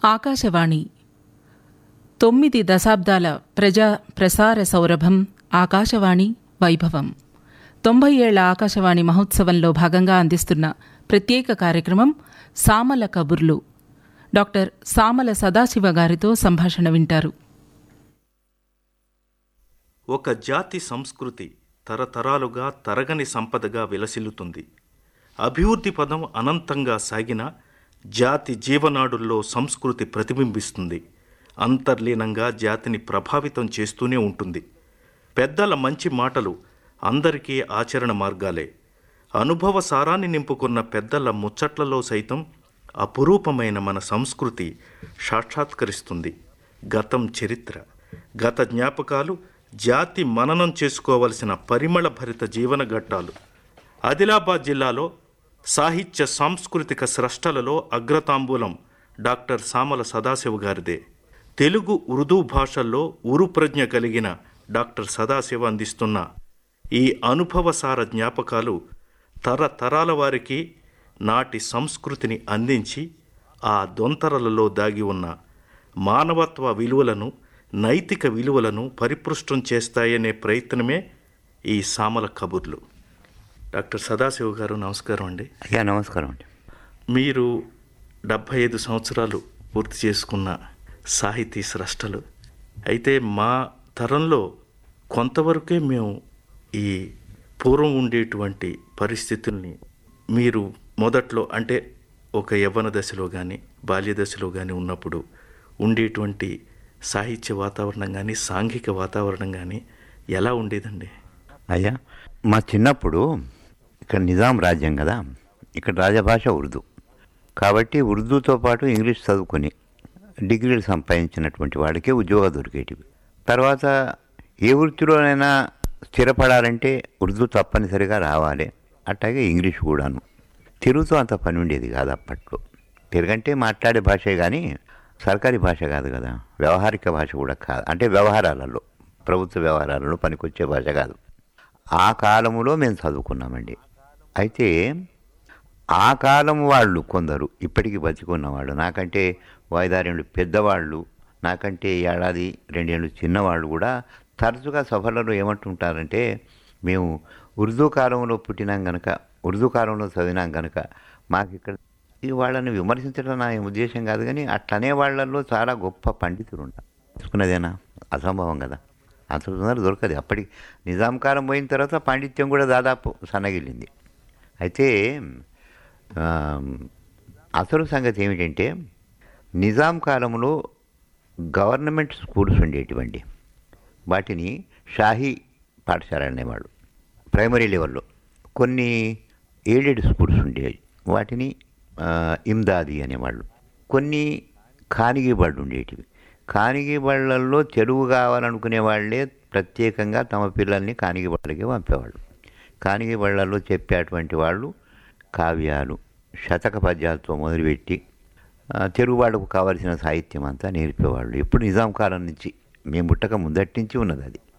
ఆకాశవాణి తొమ్మిది దశాబ్దాల ప్రజా ప్రసార సౌరభం ఆకాశవాణి వైభవం తొంభై ఏళ్ల ఆకాశవాణి మహోత్సవంలో భాగంగా అందిస్తున్న ప్రత్యేక కార్యక్రమం సామల కబుర్లు డాక్టర్ సామల సదాశివ గారితో సంభాషణ వింటారు ఒక జాతి సంస్కృతి తరతరాలుగా తరగని సంపదగా విలసిల్లుతుంది అభివృద్ధి పదం అనంతంగా సాగిన జాతి జీవనాడుల్లో సంస్కృతి ప్రతిబింబిస్తుంది అంతర్లీనంగా జాతిని ప్రభావితం చేస్తూనే ఉంటుంది పెద్దల మంచి మాటలు అందరికీ ఆచరణ మార్గాలే అనుభవ సారాన్ని నింపుకున్న పెద్దల ముచ్చట్లలో సైతం అపురూపమైన మన సంస్కృతి సాక్షాత్కరిస్తుంది గతం చరిత్ర గత జ్ఞాపకాలు జాతి మననం చేసుకోవలసిన పరిమళ భరిత జీవన ఘట్టాలు ఆదిలాబాద్ జిల్లాలో సాహిత్య సాంస్కృతిక స్రష్టలలో అగ్రతాంబూలం డాక్టర్ సామల సదాశివ గారిదే తెలుగు ఉర్దూ భాషల్లో ఉరు ప్రజ్ఞ కలిగిన డాక్టర్ సదాశివ అందిస్తున్న ఈ అనుభవసార జ్ఞాపకాలు తరతరాల వారికి నాటి సంస్కృతిని అందించి ఆ దొంతరలలో దాగి ఉన్న మానవత్వ విలువలను నైతిక విలువలను పరిపృష్టం చేస్తాయనే ప్రయత్నమే ఈ సామల కబుర్లు డాక్టర్ సదాశివ గారు నమస్కారం అండి అయ్యా నమస్కారం అండి మీరు డెబ్భై ఐదు సంవత్సరాలు పూర్తి చేసుకున్న సాహితీ స్రష్టలు అయితే మా తరంలో కొంతవరకే మేము ఈ పూర్వం ఉండేటువంటి పరిస్థితుల్ని మీరు మొదట్లో అంటే ఒక యవ్వన దశలో కానీ బాల్య దశలో కానీ ఉన్నప్పుడు ఉండేటువంటి సాహిత్య వాతావరణం కానీ సాంఘిక వాతావరణం కానీ ఎలా ఉండేదండి అయ్యా మా చిన్నప్పుడు ఇక్కడ నిజాం రాజ్యం కదా ఇక్కడ రాజభాష ఉర్దూ కాబట్టి ఉర్దూతో పాటు ఇంగ్లీష్ చదువుకొని డిగ్రీలు సంపాదించినటువంటి వాడికి ఉద్యోగాలు దొరికేటివి తర్వాత ఏ వృత్తిలోనైనా స్థిరపడాలంటే ఉర్దూ తప్పనిసరిగా రావాలి అట్లాగే ఇంగ్లీష్ కూడాను తెలుగుతో అంత పని ఉండేది కాదు అప్పట్లో తెలుగంటే మాట్లాడే భాషే కానీ సర్కారీ భాష కాదు కదా వ్యవహారిక భాష కూడా కాదు అంటే వ్యవహారాలలో ప్రభుత్వ వ్యవహారాలలో పనికొచ్చే భాష కాదు ఆ కాలములో మేము చదువుకున్నామండి అయితే ఆ కాలం వాళ్ళు కొందరు ఇప్పటికీ బతికున్నవాళ్ళు నాకంటే వాయిదారేళ్ళు పెద్దవాళ్ళు నాకంటే ఏడాది రెండేళ్ళు చిన్నవాళ్ళు కూడా తరచుగా సభలలో ఏమంటుంటారంటే మేము ఉర్దూ కాలంలో పుట్టినాం గనక ఉర్దూ కాలంలో చదివినాం గనక మాకు ఇక్కడ ఈ వాళ్ళని విమర్శించడం నా ఉద్దేశం కాదు కానీ అట్లనే వాళ్ళల్లో చాలా గొప్ప పండితులు ఉంటారు తెలుసుకున్నదేనా అసంభవం కదా అంత తొందర దొరకదు అప్పటికి నిజాం కాలం పోయిన తర్వాత పాండిత్యం కూడా దాదాపు సన్నగిల్లింది అయితే ఆ, అసలు సంగతి ఏమిటంటే నిజాం కాలంలో గవర్నమెంట్ స్కూల్స్ ఉండేటివండి వాటిని షాహీ పాఠశాల అనేవాళ్ళు ప్రైమరీ లెవెల్లో కొన్ని ఎయిడెడ్ స్కూల్స్ ఉండేవి వాటిని ఆ, ఇమ్దాది అనేవాళ్ళు కొన్ని ఖానిగీ బళ్ళు ఉండేటివి ఖానిగీ బళ్ళల్లో తెలుగు కావాలనుకునే వాళ్ళే ప్రత్యేకంగా తమ పిల్లల్ని ఖానిగీ బళ్ళకి పంపేవాళ్ళు ఖానిగీ బళ్ళల్లో చెప్పేటువంటి వాళ్ళు కావ్యాలు శతక పద్యాలతో మొదలుపెట్టి ఆ, తెలుగు వాళ్ళకు కావలసిన సాహిత్యం అంతా నేర్పేవాళ్ళు ఇప్పుడు నిజాం కాలం నుంచి మేము పుట్టక ముందటి నుంచి ఉన్నది అది